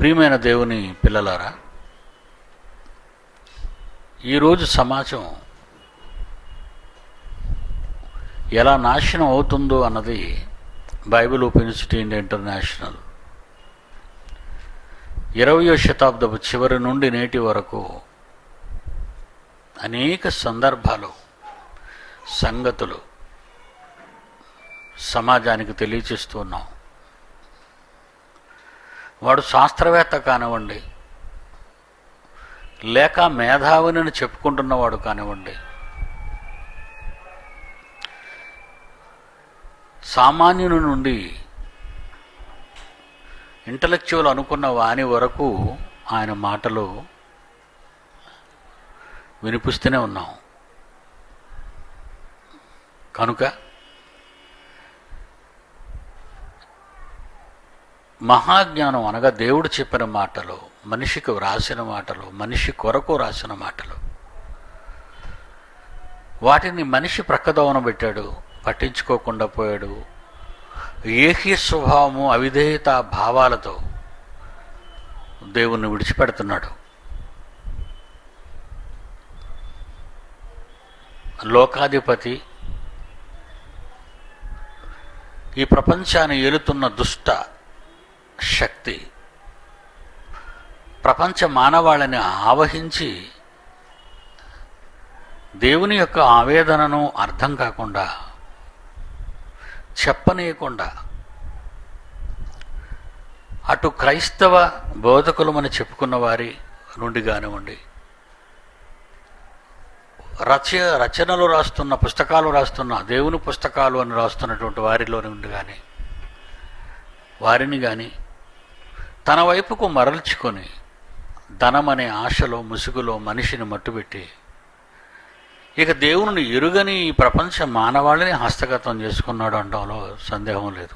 ప్రియమైన దేవుని పిల్లలారా ఈరోజు సమాజం ఎలా నాశనం అవుతుందో అన్నది Bible open university India international ఇరవయో శతాబ్దపు చివరి నుండి నేటి వరకు అనేక సందర్భాలు సంగతులు సమాజానికి తెలియచేస్తూ ఉన్నాం వాడు శాస్త్రవేత్త కానివ్వండి లేక మేధావిని చెప్పుకుంటున్నవాడు కానివ్వండి సామాన్యుని నుండి ఇంటలెక్చువల్ అనుకున్న వాని వరకు ఆయన మాటలు వినిపిస్తూనే ఉన్నాం కనుక మహాజ్ఞానం అనగా దేవుడు చెప్పిన మాటలు మనిషికి వ్రాసిన మాటలు మనిషి కొరకు రాసిన మాటలు వాటిని మనిషి ప్రక్కదోవన పెట్టాడు పట్టించుకోకుండా పోయాడు ఏహ్య స్వభావము అవిధేయత భావాలతో దేవుణ్ణి విడిచిపెడుతున్నాడు లోకాధిపతి ఈ ప్రపంచాన్ని ఏలుతున్న దుష్ట శక్తి ప్రపంచ మానవాళిని ఆవహించి దేవుని యొక్క ఆవేదనను అర్థం కాకుండా చెప్పనీయకుండా అటు క్రైస్తవ బోధకులమని చెప్పుకున్న వారి నుండి కానివ్వండి రచ రచనలు రాస్తున్న పుస్తకాలు రాస్తున్న దేవుని పుస్తకాలు అని రాస్తున్నటువంటి వారిలో నుండి కానీ వారిని కానీ తన వైపుకు మరల్చుకొని ధనం అనే ఆశలో ముసుగులో మనిషిని మట్టుబెట్టి ఇక దేవుని ఎరుగని ఈ ప్రపంచ మానవాళిని హస్తగతం చేసుకున్నాడు అనడంలో సందేహం లేదు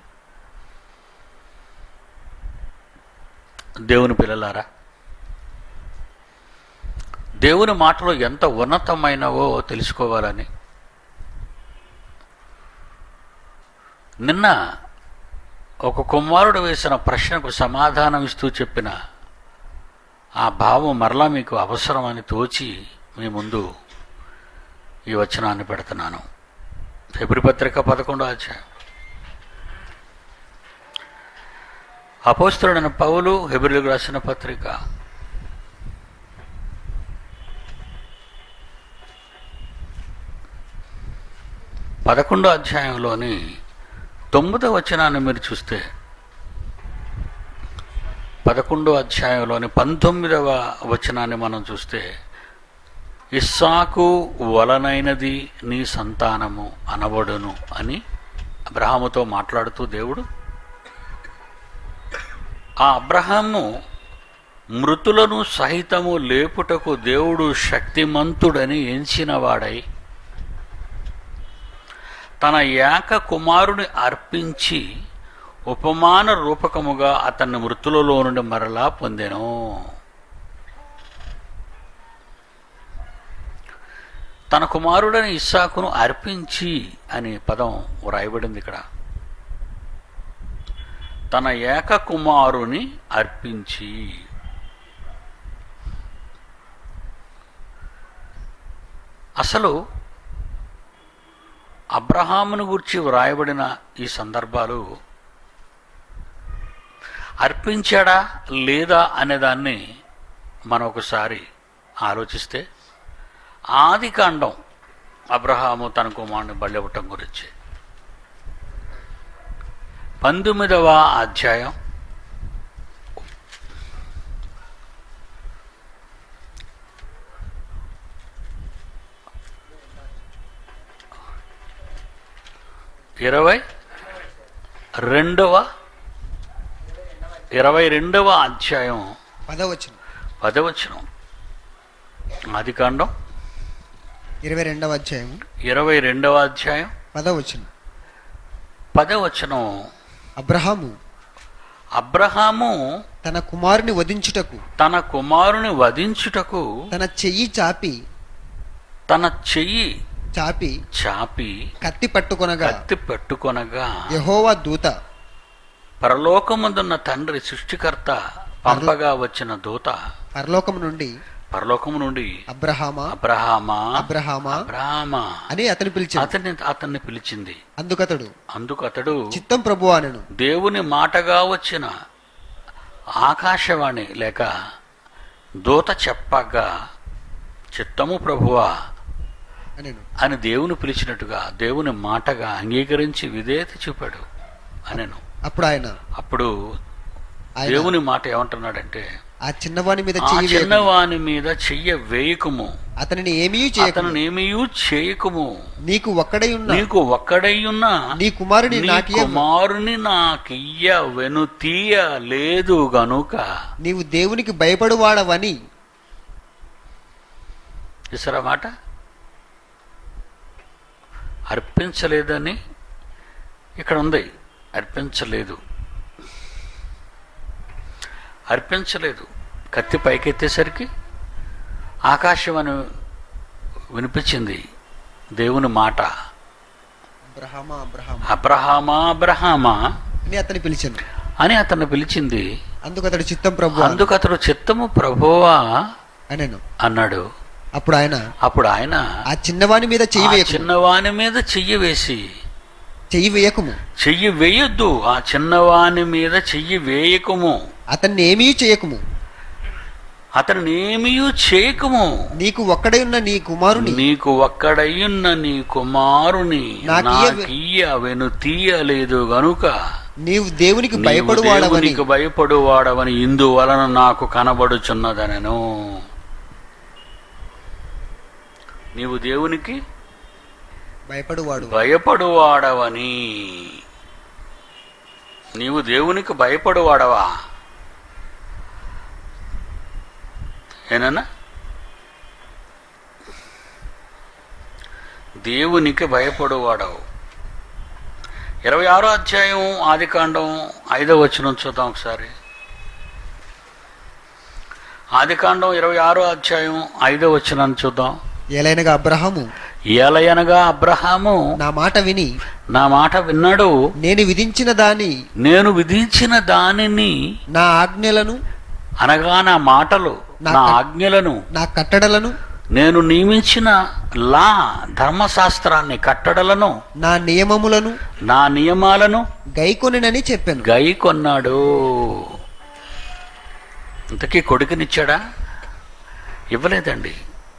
దేవుని పిల్లలారా దేవుని మాటలు ఎంత ఉన్నతమైనవో తెలుసుకోవాలని నిన్న ఒక కుమారుడు వేసిన ప్రశ్నకు సమాధానం ఇస్తూ చెప్పిన ఆ భావం మరలా మీకు అవసరమని తోచి మీ ముందు ఈ వచనాన్ని పెడుతున్నాను ఫిబ్రి పత్రిక పదకొండో అధ్యాయం అపోస్తుడైన పౌలు హెబ్రిలకు రాసిన పత్రిక పదకొండో అధ్యాయంలోని తొమ్మిదో వచనాన్ని మీరు చూస్తే పదకొండో అధ్యాయంలోని పంతొమ్మిదవ వచనాన్ని మనం చూస్తే ఇస్సాకు వలనైనది నీ సంతానము అనబడును అని అబ్రహాముతో మాట్లాడుతూ దేవుడు ఆ అబ్రహాము మృతులను సహితము లేపుటకు దేవుడు శక్తిమంతుడని ఎంచినవాడై తన ఏక కుమారుని అర్పించి ఉపమాన రూపకముగా అతన్ని మృతులలో నుండి మరలా పొందెను తన కుమారుడని ఇస్సాకును అర్పించి అనే పదం వ్రాయబడింది ఇక్కడ తన ఏక కుమారుని అర్పించి అసలు అబ్రహామును గురించి వ్రాయబడిన ఈ సందర్భాలు అర్పించాడా లేదా అనేదాన్ని మనం ఒకసారి ఆలోచిస్తే ఆది కాండం అబ్రహాము తన కుమారుని బలివ్వటం గురించి పంతొమ్మిదవ అధ్యాయం ఇరవై రెండవ ఇరవై రెండవ అధ్యాయం పదవచనం పదవచనం ఆది కాండం ఇరవై రెండవ అధ్యాయం ఇరవై రెండవ అధ్యాయం పదవచనం పదవచనం అబ్రహాము అబ్రహాము తన కుమారుని వధించుటకు తన కుమారుని వధించుటకు తన చెయ్యి చాపి తన చెయ్యి చాపి చాపి కత్తి పట్టుకొనగా కత్తి పెట్టుకొనగా యహోవా దూత పరలోకముందున్న తండ్రి సృష్టికర్త పంపగా వచ్చిన దూత పరలోకము నుండి పరలోకము నుండి అబ్రహామా అబ్రహామా అబ్రహామా అబ్రహామా అని అతని పిలిచాడు అతన్ని అతన్ని పిలిచింది అందుకతడు అందుకు అతడు చిత్తం ప్రభు అనెను దేవుని మాటగా వచ్చిన ఆకాశవాణి లేక దూత చెప్పగా చిత్తము ప్రభువా అనెను అని దేవుని పిలిచినట్టుగా దేవుని మాటగా అంగీకరించి విధేయత చూపాడు అనెను అప్పుడు ఆయన అప్పుడు ఆయన దేవుని మాట ఏమంటున్నాడంటే ఆ చిన్నవాని మీద ఆ చెయ్యి వేయకుము. చిన్నవాని మీద చెయ్య వేయకుము అతనిని ఏమీ చేయకు అతను ఏమీయూ చేయకుము నీకు ఒక్కడై ఉన్న నీకు ఒక్కడయ్యున్నా నీ కుమారుని నీ నాకియ్య కుమారుని నాకియ్య వెనుతీయ లేదు గనుక నీవు దేవునికి భయపడువాడవని చూసారా మాట అర్పించలేదని ఇక్కడ ఉంది అర్పించలేదు అర్పించలేదు కత్తి పైకెత్తేసరికి ఆకాశం అని వినిపించింది దేవుని మాట అబ్రహామా అబ్రహామా అబ్రహామా అబ్రహామా అని అతని పిలిచాను అని అతన్ని పిలిచింది అందుకు అతడు చిత్తం ప్రభు అను. అందుకు అతడు చిత్తము ప్రభువా అనెను అన్నాడు అప్పుడు ఆయన అప్పుడు ఆయన ఆ చిన్నవాని మీద చెయ్యి ఆ వేయకుము చిన్నవాని మీద చెయ్యి వేసి చెయ్యి వేయకుము చెయ్యి వేయొద్దు ఆ చిన్నవాని మీద చెయ్యి వేయకము అతన్ని ఏమీ చేయకుము అతను ఏమీయూ చేయకము నీకు ఒక్కడై ఉన్న నీ కుమారుని నీకు ఒక్కడయ్యున్న నీ కుమారుని నాకియ్య- నాకియ్య వెను తీయలేదు గనుక నీవు దేవునికి నీవు భయపడువాడవని దేవునికి భయపడువాడవని ఇందువలన నాకు కనబడుచున్నదనను నీవు దేవునికి భయపడువాడు భయపడువాడవని నీవు దేవునికి భయపడువాడవా ఏనన్నా దేవునికి భయపడువాడవు ఇరవై ఆరో అధ్యాయం ఆది కాండం ఐదో వచనం చూద్దాం ఒకసారి ఆది కాండం ఇరవై ఆరో అధ్యాయం ఐదో వచనాన్ని చూద్దాం ఏలైనగా అబ్రహాము ఏలయనగా అబ్రహాము నా మాట విని నా మాట విన్నాడు నేను విధించిన దాని నేను విధించిన దానిని నా ఆజ్ఞలను అనగా నా మాటలు నా ఆజ్ఞలను నా కట్టడలను నేను నియమించిన లా ధర్మశాస్త్రాన్ని కట్టడలను నా నియమములను నా నియమాలను గైకొనినని చెప్పాను గై కొన్నాడు ఇంతకీ కొడుకునిచ్చాడా ఇవ్వలేదండి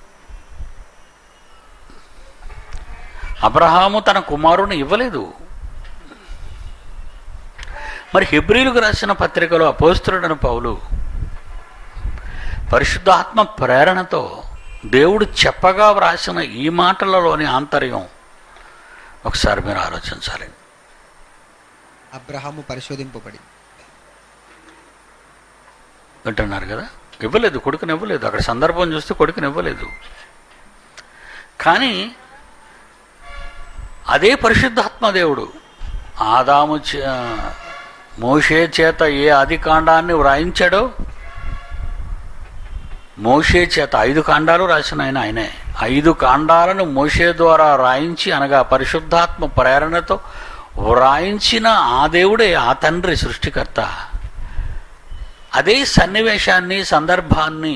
అబ్రహాము తన కుమారుని ఇవ్వలేదు మరి హెబ్రిలకు రాసిన పత్రికలో అపోస్తుడని పౌలు పరిశుద్ధాత్మ ప్రేరణతో దేవుడు చెప్పగా వ్రాసిన ఈ మాటలలోని ఆంతర్యం ఒకసారి మీరు ఆలోచించాలి అబ్రహాము పరిశోధింపబడి వింటున్నారు కదా ఇవ్వలేదు కొడుకుని ఇవ్వలేదు అక్కడ సందర్భం చూస్తే కొడుకుని ఇవ్వలేదు కానీ అదే పరిశుద్ధాత్మ దేవుడు ఆదాము చే- మోషే చేత ఏ ఆది కాండాన్ని వ్రాయించాడో మోషే చేత ఐదు కాండాలు రాసిన ఆయన ఆయనే ఐదు కాండాలను మోషే ద్వారా రాయించి అనగా పరిశుద్ధాత్మ ప్రేరణతో వ్రాయించిన ఆ దేవుడే ఆ తండ్రి సృష్టికర్త అదే సన్నివేశాన్ని సందర్భాన్ని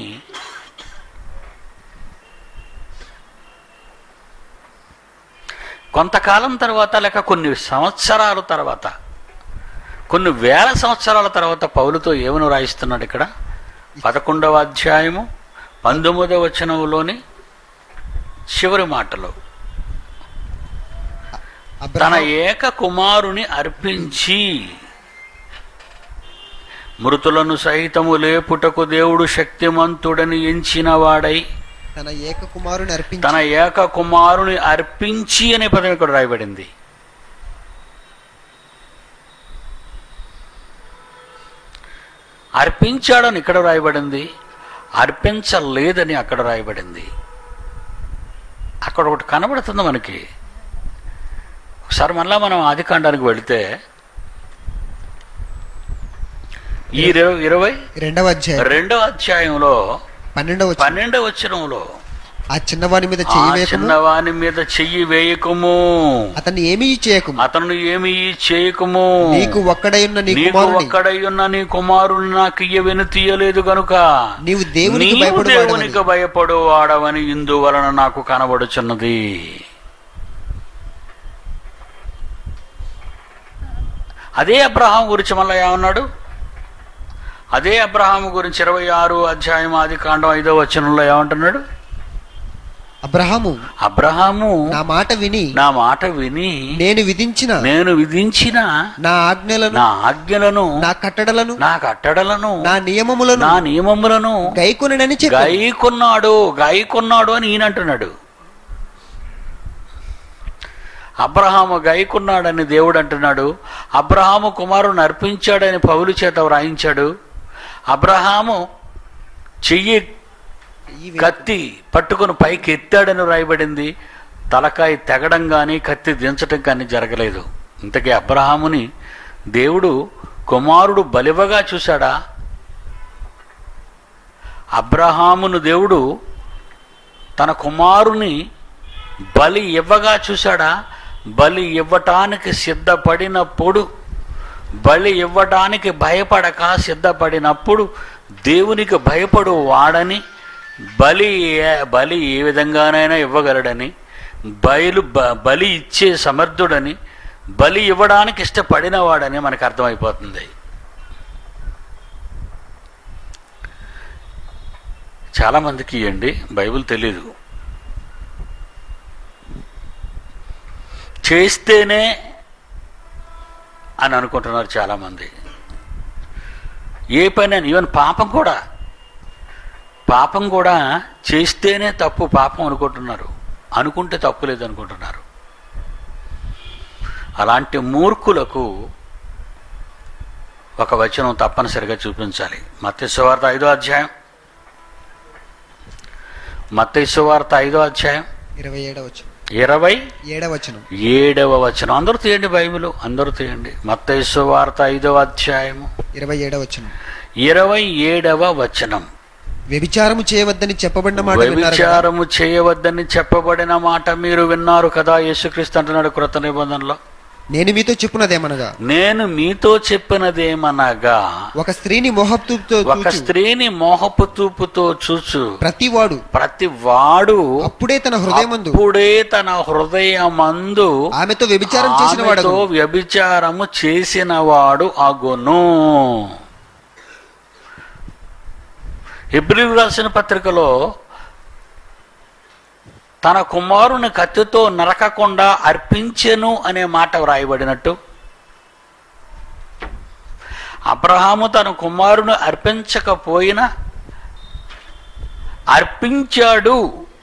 కొంతకాలం తర్వాత లేక కొన్ని సంవత్సరాల తర్వాత కొన్ని వేల సంవత్సరాల తర్వాత పౌలుతో ఏమని రాయిస్తున్నాడు ఇక్కడ పదకొండవ అధ్యాయము పంతొమ్మిదవ వచనంలోని చివరి మాటలో తన అబ్రహాం ఏక కుమారుని అర్పించి మృతులను సహితము లేపుటకు దేవుడు శక్తిమంతుడని ఎంచిన వాడై తన ఏక కుమారుని అర్పించి తన ఏక కుమారుని అర్పించి అనే పదం ఇక్కడ రాయబడింది అర్పించాడని ఇక్కడ రాయబడింది అర్పించలేదని అక్కడ రాయబడింది అక్కడ ఒకటి కనబడుతుంది మనకి ఒకసారి మళ్ళా మనం ఆది కాండానికి వెళితే ఈ ఇరవై ఇరవై రెండవ అధ్యాయం రెండవ అధ్యాయంలో పన్నెండవ వచనం. పన్నెండవ వచనంలో ఆ చిన్నవాని మీద ఆ చెయ్యి వేయకము చిన్నవాని మీద చెయ్యి వేయకము అతన్ని ఏమీ చేయకము అతను ఏమి చేయకము నీకు ఒక్కడైన నీ నీకు కుమారుని ఒక్కడయ్యున్న నీ కుమారుని నాకు ఇయ్యవెను తీయలేదు గనుక నీవు దేవునికి నీవు భయపడు దేవునికి భయపడు వాడవని ఇందువలన నాకు కనబడుచున్నది అదే అబ్రహాం గురించి మళ్ళీ ఏమన్నాడు అదే అబ్రహాం గురించి ఇరవై ఆరు అధ్యాయం ఆది కాండం ఐదో వచనంలో ఏమంటున్నాడు అబ్రహాము అబ్రహాము నా మాట విని నా మాట విని నేను విధించిన నేను విధించిన నా ఆజ్ఞలను నా ఆజ్ఞలను నా కట్టడలను నా కట్టడలను నా నియమములను నా నియమములను గైకొనని చెప్పి గాయకున్నాడు గాయకున్నాడు అని ఈయన అంటున్నాడు అబ్రహాము గాయకున్నాడని దేవుడు అంటున్నాడు అబ్రహాము కుమారుని అర్పించాడని పౌలు చేత వ్రాయించాడు అబ్రహాము చెయ్యి కత్తి పట్టుకుని పైకి ఎత్తాడని రాయబడింది తలకాయ తెగడం కానీ కత్తి దించటం కానీ జరగలేదు ఇంతకీ అబ్రహాముని దేవుడు కుమారుడు బలివగా చూశాడా అబ్రహామును దేవుడు తన కుమారుని బలి ఇవ్వగా చూశాడా బలి ఇవ్వటానికి సిద్ధపడినప్పుడు బలి ఇవ్వటానికి భయపడక సిద్ధపడినప్పుడు దేవునికి భయపడు వాడని బలి ఏ- బలి ఏ విధంగానైనా ఇవ్వగలడని బయలు బ- బలి ఇచ్చే సమర్థుడని బలి ఇవ్వడానికి ఇష్టపడిన వాడని మనకు అర్థమైపోతుంది చాలామందికి అండి బైబిల్ తెలీదు చేస్తేనే అని అనుకుంటున్నారు చాలామంది ఏ పని అని ఈవెన్ పాపం కూడా పాపం కూడా చేస్తేనే తప్పు పాపం అనుకుంటున్నారు అనుకుంటే తప్పు లేదు అనుకుంటున్నారు అలాంటి మూర్ఖులకు ఒక వచనం తప్పనిసరిగా చూపించాలి మత్స్యవార్త ఐదో అధ్యాయం మత్తైసువార్త ఐదో అధ్యాయం ఇరవై ఏడవచ్చు ఇరవై ఏడవచనం ఏడవ వచనం అందరూ తీయండి బైబిల్ అందరూ తీయండి మత్తైసువార్త ఐదవ అధ్యాయము ఇరవై ఏడవచనం ఇరవై ఏడవ వచనం వ్యభిచారము చేయవద్దని చెప్పబడిన మాట విన్నారు కదా? వ్యభిచారము చేయవద్దని చెప్పబడిన మాట మీరు విన్నారు కదా యేసుక్రీస్తు అంటున్నాడు కృత నిబంధనలో నేను మీతో చెప్పున్నదేమనగా నేను మీతో చెప్పినదేమనగా ఒక స్త్రీని మోహపుతో ఒక స్త్రీని మోహపు చూపుతో చూచు ప్రతివాడు ప్రతి వాడు అప్పుడే తన హృదయమందు అప్పుడే తన హృదయమందు ఆమెతో వ్యభిచారం చేసిన వాడు ఆమెతో వ్యభిచారము చేసిన వాడు అగును ఎబ్రిల్ రాసిన పత్రికలో తన కుమారుని కత్తితో నరకకుండా అర్పించెను అనే మాట వ్రాయబడినట్టు అబ్రహాము తన కుమారుని అర్పించకపోయినా అర్పించాడు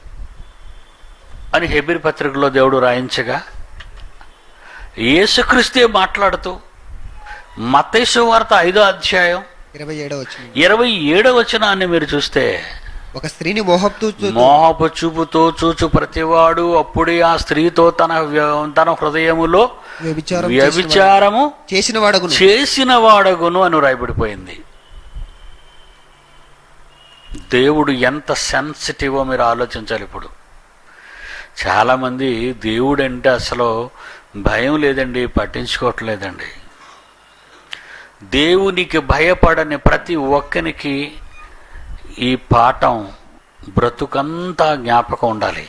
అని హెబిరి పత్రికలో దేవుడు రాయించగా యేసుక్రీస్తే మాట్లాడుతూ మత్తైసు వార్త ఐదో అధ్యాయం ఇరవై ఏడవచనం ఇరవై ఏడవ వచనాన్ని మీరు చూస్తే ఒక స్త్రీని మోహపుతూ మోహపు చూపుతో చూచు ప్రతివాడు అప్పుడే ఆ స్త్రీతో తన వ్య- తన హృదయములో వ్యభిచారం వ్యభిచారము చేసిన వాడగును చేసిన వాడగును అని రాయబడిపోయింది దేవుడు ఎంత సెన్సిటివో మీరు ఆలోచించాలి ఇప్పుడు చాలామంది దేవుడు అంటే అసలు భయం లేదండి పట్టించుకోవట్లేదండి దేవునికి భయపడని ప్రతి ఒక్కనికి ఈ పాఠం బ్రతుకంతా జ్ఞాపకం ఉండాలి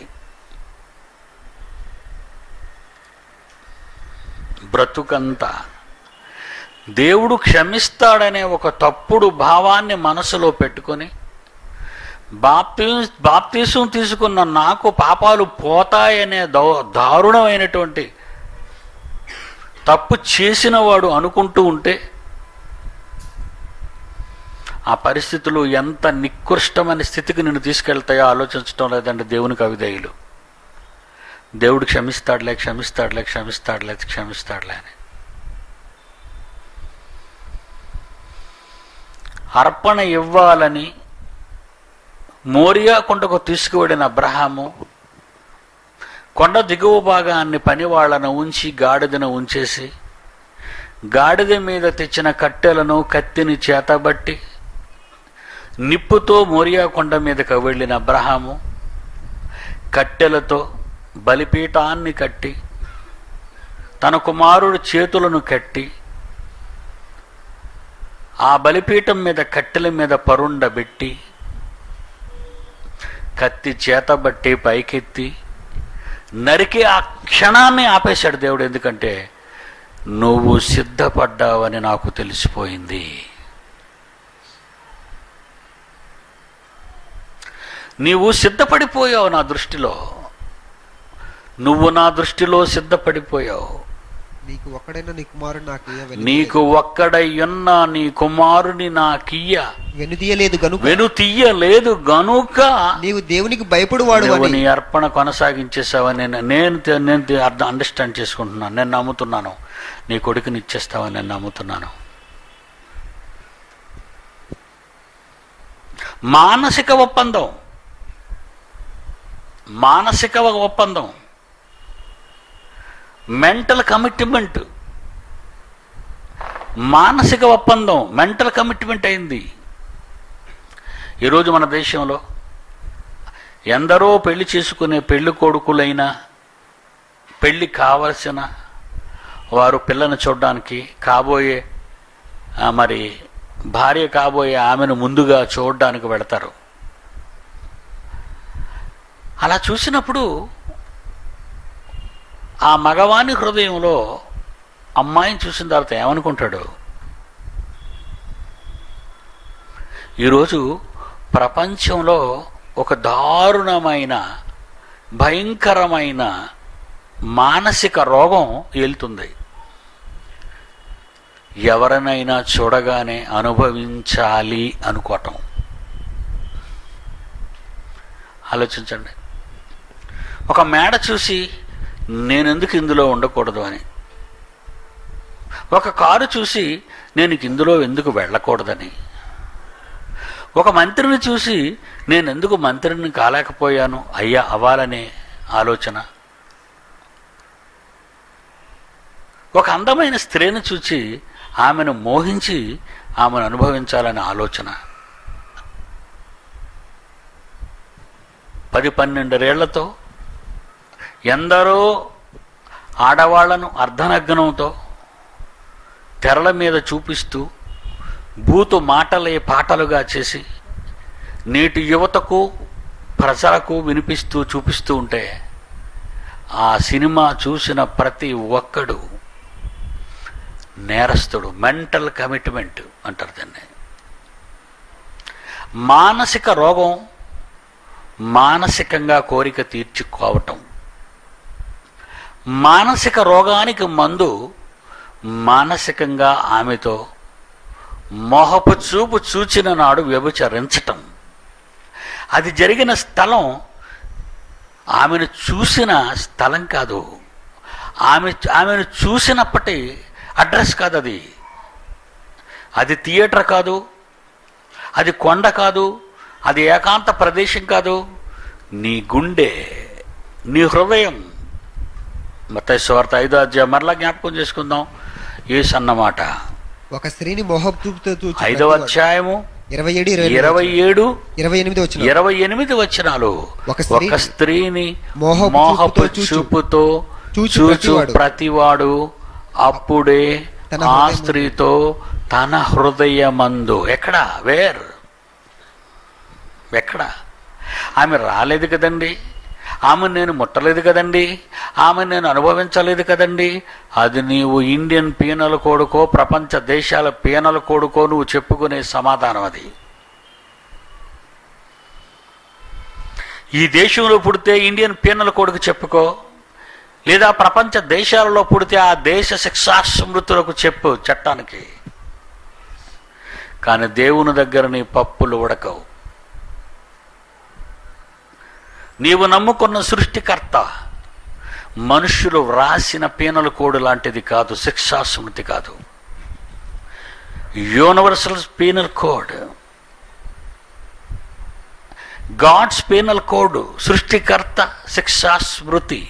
బ్రతుకంతా దేవుడు క్షమిస్తాడనే ఒక తప్పుడు భావాన్ని మనసులో పెట్టుకొని బాప్తి బాప్తీసం తీసుకున్న నాకు పాపాలు పోతాయనే దా దారుణమైనటువంటి తప్పు చేసిన వాడు అనుకుంటూ ఉంటే ఆ పరిస్థితులు ఎంత నికృష్టమైన స్థితికి నిన్ను తీసుకెళ్తాయో ఆలోచించడం లేదండి దేవునికి అవిధేయులు దేవుడు క్షమిస్తాడులే క్షమిస్తాడులే క్షమిస్తాడులే క్షమిస్తాడులే అని అర్పణ ఇవ్వాలని మోరియా కొండకు తీసుకువెడిన అబ్రహాము కొండ దిగువ భాగాన్ని పనివాళ్లను ఉంచి గాడిదను ఉంచేసి గాడిద మీద తెచ్చిన కట్టెలను కత్తిని చేతబట్టి నిప్పుతో మోరియా కొండ మీదకు వెళ్ళిన అబ్రహాము కట్టెలతో బలిపీఠాన్ని కట్టి తన కుమారుడు చేతులను కట్టి ఆ బలిపీఠం మీద కట్టెల మీద పరుండబెట్టి కత్తి చేతబట్టి పైకెత్తి నరికి ఆ క్షణాన్ని ఆపేశాడు దేవుడు ఎందుకంటే నువ్వు సిద్ధపడ్డావని నాకు తెలిసిపోయింది నీవు సిద్ధపడిపోయావు నా దృష్టిలో నువ్వు నా దృష్టిలో సిద్ధపడిపోయావు నీకు ఒక్కడైనా నీ కుమారుడు నాకు ఇయ్య నీకు ఒక్కడయ్యున్న నీ కుమారుని నాకియ్య వెనుదీయలేదు గనుక వెను తీయలేదు గనుక నీవు దేవునికి భయపడువాడు నువ్వు అని నీ అర్పణ కొనసాగించేసావని నేను నేను తె- నేను తె- అర్థం అండర్స్టాండ్ చేసుకుంటున్నాను నేను నమ్ముతున్నాను నీ కొడుకుని ఇచ్చేస్తావని నేను నమ్ముతున్నాను మానసిక ఒప్పందం మానసిక ఒప్పందం మెంటల్ కమిట్మెంట్ మానసిక ఒప్పందం మెంటల్ కమిట్మెంట్ అయింది ఈరోజు మన దేశంలో ఎందరో పెళ్లి చేసుకునే పెళ్లి కొడుకులైనా పెళ్లి కావలసిన వారు పిల్లని చూడడానికి కాబోయే ఆ, మరి భార్య కాబోయే ఆమెను ముందుగా చూడడానికి వెళతారు అలా చూసినప్పుడు ఆ మగవాని హృదయంలో అమ్మాయిని చూసిన తర్వాత ఏమనుకుంటాడు ఈరోజు ప్రపంచంలో ఒక దారుణమైన భయంకరమైన మానసిక రోగం ఏలుతుంది ఎవరినైనా చూడగానే అనుభవించాలి అనుకోవటం ఆలోచించండి ఒక మేడ చూసి నేనెందుకు ఇందులో ఉండకూడదు అని ఒక కారు చూసి నేను ఇందులో ఎందుకు వెళ్ళకూడదని ఒక మంత్రిని చూసి నేను ఎందుకు మంత్రిని కాలేకపోయాను అయ్యా అవ్వాలనే ఆలోచన ఒక అందమైన స్త్రీని చూచి ఆమెను మోహించి ఆమెను అనుభవించాలనే ఆలోచన పది పన్నెండరేళ్లతో ఎందరో ఆడవాళ్లను అర్ధనగ్నంతో తెరల మీద చూపిస్తూ బూతు మాటలే పాటలుగా చేసి నేటి యువతకు ప్రజలకు వినిపిస్తూ చూపిస్తూ ఉంటే ఆ సినిమా చూసిన ప్రతి ఒక్కడు నేరస్తుడు మెంటల్ కమిట్మెంట్ అంటారు దాన్ని మానసిక రోగం మానసికంగా కోరిక తీర్చుకోవటం మానసిక రోగానికి మందు మానసికంగా ఆమెతో మోహపు చూపు చూచిన నాడు వ్యభిచరించటం అది జరిగిన స్థలం ఆమెను చూసిన స్థలం కాదు ఆమె ఆమెను చూసినప్పటి అడ్రస్ కాదు అది అది థియేటర్ కాదు అది కొండ కాదు అది ఏకాంత ప్రదేశం కాదు నీ గుండె నీ హృదయం మత్తయి సువార్త ఐదో అధ్యాయం మరలా జ్ఞాపకం చేసుకుందాం ఏసు అన్నమాట ఒక స్త్రీని మోహపుతో చూచి ఐదవ ప్రతివాడు. అధ్యాయము ఇరవై ఏడు ఇరవై ఇరవై ఏడు ఇరవై ఎనిమిది వచ్చిన ఇరవై ఎనిమిది వచనాలు ఒక స్త్రీ ఒక స్త్రీని మోహపు మోహపు చూపుతో చూచు. చూపుతో చూచు చూచు ప్రతివాడు. ప్రతివాడు అప్పుడే తన ఆ హృదయమందు. స్త్రీతో తన హృదయమందు ఎక్కడ వేర్ ఎక్కడ ఆమె రాలేదు కదండి ఆమె నేను ముట్టలేదు కదండి ఆమె నేను అనుభవించలేదు కదండి అది నీవు ఇండియన్ పీనల కోడుకో ప్రపంచ దేశాల పీనల కోడుకో నువ్వు చెప్పుకునే సమాధానం అది ఈ దేశంలో పుడితే ఇండియన్ పీనల కోడుకు చెప్పుకో లేదా ప్రపంచ దేశాలలో పుడితే ఆ దేశ శిక్షా స్మృతులకు చెప్పు చట్టానికి కానీ దేవుని దగ్గర నీ పప్పులు ఉడకవు నీవు నమ్ముకున్న సృష్టికర్త మనుషులు వ్రాసిన పీనల కోడ్ లాంటిది కాదు శిక్షా స్మృతి కాదు universal penal code God's penal code సృష్టికర్త శిక్షా స్మృతి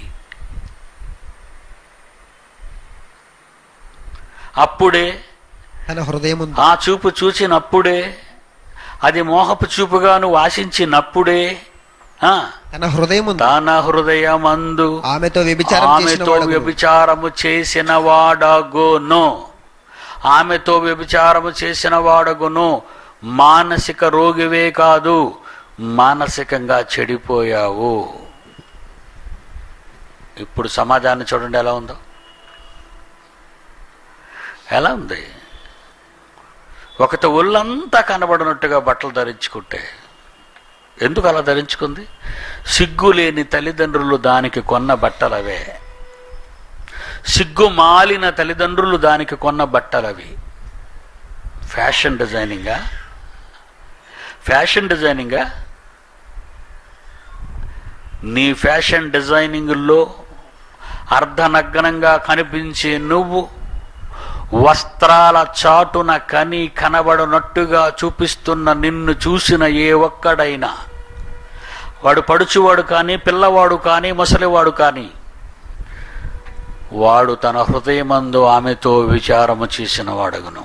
అప్పుడే తన హృదయం ఉంది ఆ చూపు చూచినప్పుడే అది మోహపు చూపుగా నువ్వు ఆశించినప్పుడే ఆ, తన హృదయముందు తన హృదయమందు ఆమెతో వ్యభిచారం చేసిన ఆమెతో వాడగును. వ్యభిచారము చేసిన వాడగును ఆమెతో వ్యభిచారము చేసిన వాడగును మానసిక రోగివే కాదు మానసికంగా చెడిపోయావు ఇప్పుడు సమాజాన్ని చూడండి ఎలా ఉందో ఎలా ఉంది ఒకటి ఒళ్ళంతా కనబడినట్టుగా బట్టలు ధరించుకుంటే ఎందుకు అలా ధరించుకుంది సిగ్గు లేని తల్లిదండ్రులు దానికి కొన్న బట్టలవే సిగ్గు మాలిన తల్లిదండ్రులు దానికి కొన్న బట్టలవి ఫ్యాషన్ డిజైనింగా ఫ్యాషన్ డిజైనింగా నీ ఫ్యాషన్ డిజైనింగ్లో అర్ధనగ్నంగా కనిపించే నువ్వు వస్త్రాల చాటున కని కనబడనట్టుగా చూపిస్తున్న నిన్ను చూసిన ఏ ఒక్కడైనా వాడు పడుచువాడు కానీ పిల్లవాడు కానీ ముసలివాడు కానీ వాడు తన హృదయమందు ఆమెతో విచారము చేసిన వాడగును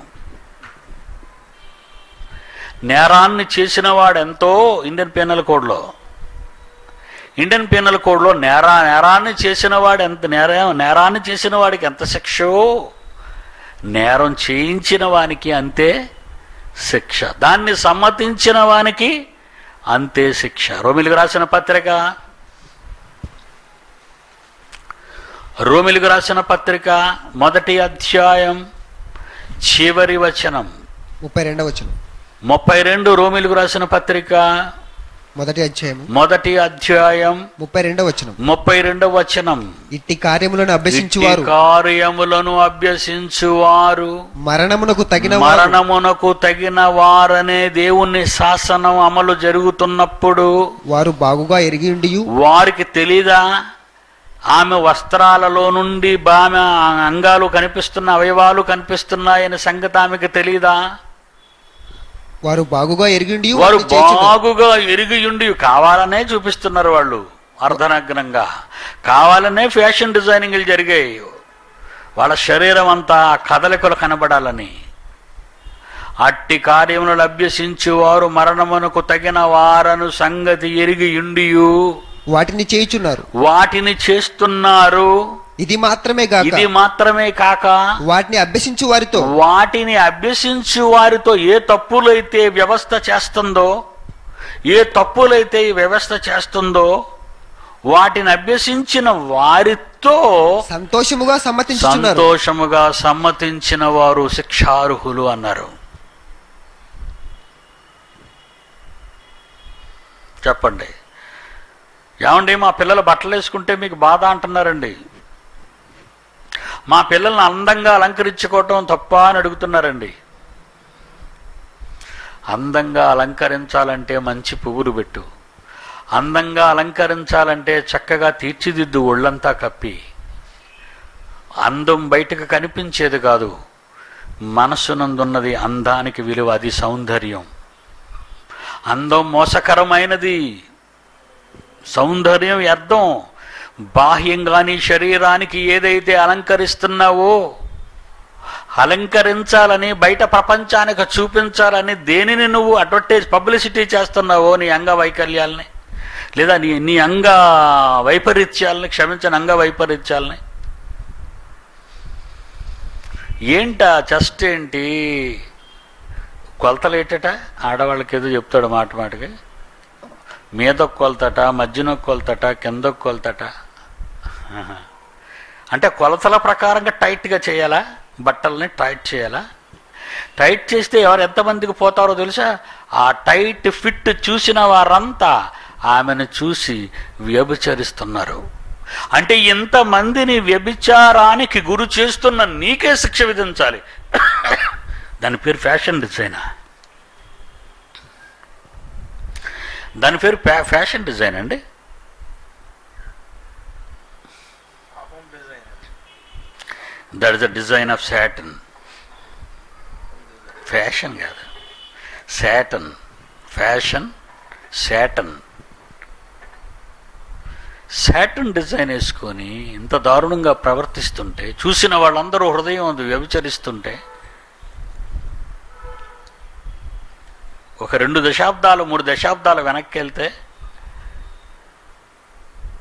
నేరాన్ని చేసిన వాడెంతో ఇండియన్ పీనల్ కోడ్లో ఇండియన్ పీనల్ కోడ్లో నేరా నేరాన్ని చేసిన వాడు ఎంత నేర నేరాన్ని చేసిన వాడికి ఎంత శిక్షో నేరం చేయించిన వానికి అంతే శిక్ష దాన్ని సమ్మతించిన వానికి అంతే శిక్ష రోమిలికి రాసిన పత్రిక రోమిలికి రాసిన పత్రిక మొదటి అధ్యాయం చివరి వచనం ముప్పై రెండవ వచనం ముప్పై రెండు రోమిలకు రాసిన పత్రిక మొదటి అధ్యాయము మొదటి అధ్యాయం ముప్పై రెండవ వచనం ముప్పై రెండవ వచనం ఇట్టి కార్యములను ఇట్టి అభ్యసించువారు కార్యములను అభ్యసించువారు మరణమునకు తగిన వారు మరణమునకు తగిన వారనే దేవుని శాసనం అమలు జరుగుతున్నప్పుడు వారు బాగుగా ఎరిగి ఉండియు వారికి తెలీదా ఆమె వస్త్రాలలో నుండి ఆమె అంగాలు కనిపిస్తున్న అవయవాలు కనిపిస్తున్నాయనే సంగతి ఆమెకు తెలీదా వారు బాగుగా ఎరిగి ఉండియు వారు వాటిని చేయుచున్నారు. బాగుగా ఎరిగియుండి కావాలనే చూపిస్తున్నారు వాళ్ళు అర్ధనగ్నంగా కావాలనే ఫ్యాషన్ డిజైనింగ్లు జరిగాయి వాళ్ళ శరీరం అంతా ఆ కదలికలు కనబడాలని అట్టి కార్యములను అభ్యసించి వారు మరణమునకు తగిన వారను సంగతి ఎరిగి ఉండియు వాటిని చేయుచున్నారు వాటిని చేస్తున్నారు ఇది మాత్రమే గాక ఇది మాత్రమే కాక వాటిని అభ్యసించు వారితో వాటిని అభ్యసించు వారితో ఏ తప్పులైతే వ్యవస్థ చేస్తుందో ఏ తప్పులైతే ఈ వ్యవస్థ చేస్తుందో వాటిని అభ్యసించిన వారితో సంతోషముగా సమ్మతించుచున్నారు సంతోషముగా సమ్మతించిన వారు శిక్షార్హులు అన్నారు చెప్పండి ఏమండి మా పిల్లలు బట్టలు వేసుకుంటే మీకు బాధ అంటున్నారండి మా పిల్లల్ని అందంగా అలంకరించుకోవటం తప్ప అని అడుగుతున్నారండి అందంగా అలంకరించాలంటే మంచి పువ్వులు పెట్టు అందంగా అలంకరించాలంటే చక్కగా తీర్చిదిద్దు ఒళ్ళంతా కప్పి అందం బయటకు కనిపించేది కాదు మనస్సునందున్నది అందానికి విలువ అది సౌందర్యం అందం మోసకరమైనది సౌందర్యం వ్యర్థం బాహ్యంగా నీ శరీరానికి ఏదైతే అలంకరిస్తున్నావో అలంకరించాలని బయట ప్రపంచానికి చూపించాలని దేనిని నువ్వు అడ్వర్టైజ్ పబ్లిసిటీ చేస్తున్నావో నీ అంగ వైకల్యాల్ని లేదా నీ నీ అంగ వైపరీత్యాలని క్షమించని అంగ వైపరీత్యాలని ఏంటా చెస్ట్ ఏంటి కొలతలు ఏంటట ఆడవాళ్ళకి ఏదో చెప్తాడు మాట మాటకి మీద కొలతట మధ్యన కొలతట కింద కొలతట ఆహా. అంటే కొలతల ప్రకారంగా టైట్గా చేయాలా బట్టల్ని టైట్ చేయాలా టైట్ చేస్తే ఎవరు ఎంతమందికి పోతారో తెలుసా ఆ టైట్ ఫిట్ చూసిన వారంతా ఆమెను చూసి వ్యభిచరిస్తున్నారు అంటే ఇంతమందిని వ్యభిచారానికి గురి చేస్తున్న నీకే శిక్ష విధించాలి దాని పేరు ఫ్యాషన్ డిజైనా దాని పేరు ఫ్యా- ఫ్యాషన్ డిజైన్ అండి that is the design of Satan fashion కాదు Satan fashion Satan Satan design వేసుకొని ఇంత దారుణంగా ప్రవర్తిస్తుంటే చూసిన వాళ్ళందరూ హృదయం అది వ్యభిచరిస్తుంటే ఒక రెండు దశాబ్దాలు మూడు దశాబ్దాలు వెనక్కి వెళ్తే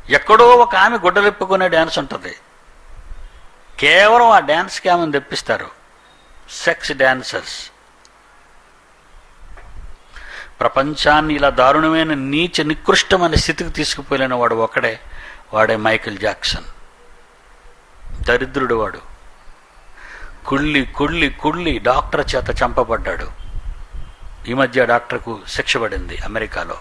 ఎక్కడో ఒక ఆమె గుడ్డలిప్పుకునే డ్యాన్స్ ఉంటుంది కేవలం ఆ డ్యాన్స్కి ఆమెను తెప్పిస్తారు సెక్స్ డ్యాన్సర్స్ ప్రపంచాన్ని ఇలా దారుణమైన నీచ నికృష్టమైన స్థితికి తీసుకుపోయిన వాడు ఒకడే వాడే మైకేల్ జాక్సన్ దరిద్రుడు వాడు కుళ్ళి కుళ్ళి కుళ్ళి డాక్టర్ చేత చంపబడ్డాడు ఈ మధ్య డాక్టర్కు శిక్ష పడింది అమెరికాలో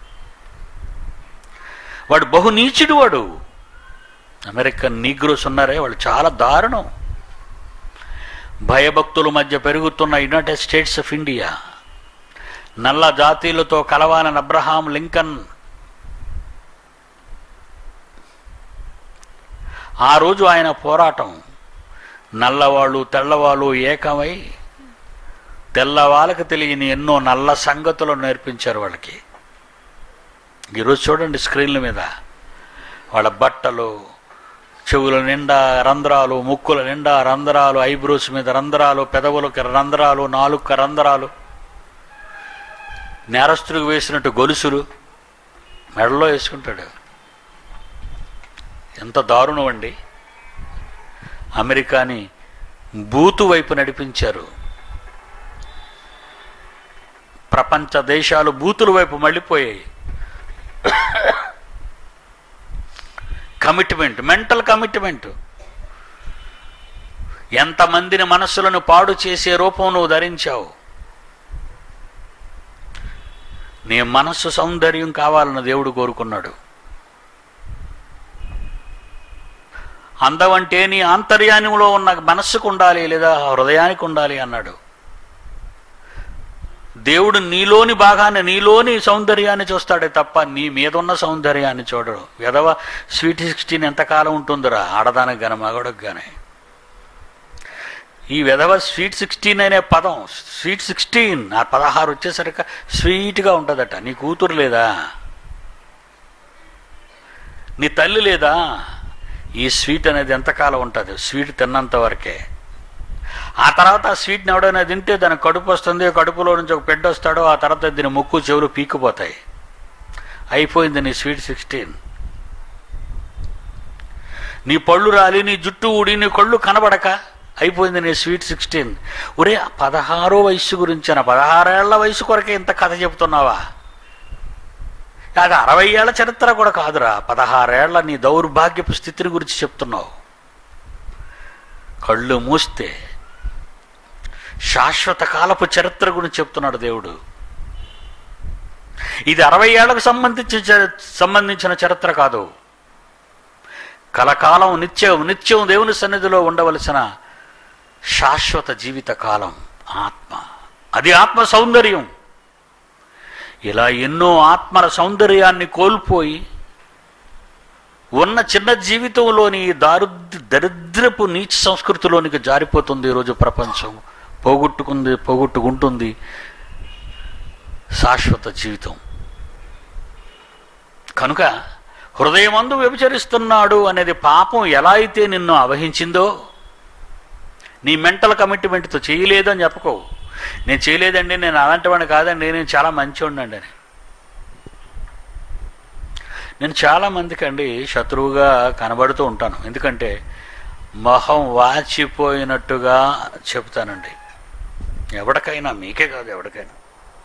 వాడు బహు నీచుడు వాడు అమెరికన్ నీగ్రోస్ ఉన్నారే వాళ్ళు చాలా దారుణం భయభక్తుల మధ్య పెరుగుతున్న యునైటెడ్ స్టేట్స్ ఆఫ్ ఇండియా నల్ల జాతీయులతో కలవాలని అబ్రహాం లింకన్ ఆ రోజు ఆయన పోరాటం నల్లవాళ్ళు తెల్లవాళ్ళు ఏకమై తెల్లవాళ్ళకి తెలియని ఎన్నో నల్ల సంగతులు నేర్పించారు వాళ్ళకి ఈరోజు చూడండి స్క్రీన్ల మీద వాళ్ళ బట్టలు చెవుల నిండా రంధ్రాలు ముక్కుల నిండా రంధ్రాలు ఐబ్రోస్ మీద రంధ్రాలు పెదవులకి రంధ్రాలు నాలుక రంధ్రాలు నేరస్తుడికి వేసినట్టు గొలుసులు మెడలో వేసుకుంటాడు ఎంత దారుణం అండి అమెరికాని బూతు వైపు నడిపించారు ప్రపంచ దేశాలు బూతుల వైపు మళ్ళీపోయాయి కమిట్మెంట్ మెంటల్ కమిట్మెంట్ ఎంతమందిని మనస్సులను పాడు చేసే రూపం నువ్వు ధరించావు నీ మనస్సు సౌందర్యం కావాలని దేవుడు కోరుకున్నాడు అందం అంటే నీ ఆంతర్యానంలో ఉన్న మనస్సుకు ఉండాలి లేదా హృదయానికి ఉండాలి అన్నాడు దేవుడు నీలోని భాగాన్ని నీలోని సౌందర్యాన్ని చూస్తాడే తప్ప నీ మీద ఉన్న సౌందర్యాన్ని చూడడు ఎదవ స్వీట్ సిక్స్టీన్ ఎంతకాలం ఉంటుందిరా ఆడదానికి గాని మగడికి గాని ఈ విధవ స్వీట్ సిక్స్టీన్ అనే పదం స్వీట్ సిక్స్టీన్ ఆ పదహారు వచ్చేసరికి స్వీట్గా ఉంటుందట నీ కూతురు లేదా నీ తల్లి లేదా ఈ స్వీట్ అనేది ఎంతకాలం ఉంటుంది స్వీట్ తిన్నంత వరకే ఆ తర్వాత ఆ స్వీట్ని ఎవడైనా తింటే దాని కడుపు వస్తుంది కడుపులో నుంచి ఒక పెద్ద వస్తాడో ఆ తర్వాత దీని ముక్కు చెవులు పీక్కుపోతాయి అయిపోయింది నీ స్వీట్ సిక్స్టీన్ నీ పళ్ళు రాలి నీ జుట్టు ఊడి నీ కళ్ళు కనబడక అయిపోయింది నీ స్వీట్ సిక్స్టీన్ ఒరే ఆ పదహారో వయసు గురించి నా పదహారేళ్ల వయసు కొరకే ఇంత కథ చెబుతున్నావా అది అరవై ఏళ్ల చరిత్ర కూడా కాదురా పదహారేళ్ల నీ దౌర్భాగ్యపు స్థితిని గురించి చెప్తున్నావు కళ్ళు మూస్తే శాశ్వత కాలపు చరిత్ర గురించి చెప్తున్నాడు దేవుడు ఇది అరవై ఏళ్లకు సంబంధించిన చరి- సంబంధించిన చరిత్ర కాదు కలకాలం నిత్యం నిత్యం దేవుని సన్నిధిలో ఉండవలసిన శాశ్వత జీవిత కాలం ఆత్మ అది ఆత్మ సౌందర్యం ఇలా ఎన్నో ఆత్మల సౌందర్యాన్ని కోల్పోయి ఉన్న చిన్న జీవితంలోని ఈ దారుద్ర దరిద్రపు నీచ సంస్కృతిలోనికి జారిపోతుంది ఈరోజు ప్రపంచం పోగొట్టుకుంది పోగొట్టుకుంటుంది శాశ్వత జీవితం కనుక హృదయమందు వ్యభిచరిస్తున్నాడు అనేది పాపం ఎలా అయితే నిన్ను అవహించిందో నీ మెంటల్ కమిట్మెంట్తో చేయలేదని చెప్పుకో నేను చేయలేదండి నేను అలాంటి వాడిని కాదండి నేను చాలా మంచివాడిని అని నేను చాలా మందికి అండి శత్రువుగా కనబడుతూ ఉంటాను ఎందుకంటే మొహం వాచిపోయినట్టుగా చెబుతానండి ఎవరికైనా మీకే కాదు ఎవరికైనా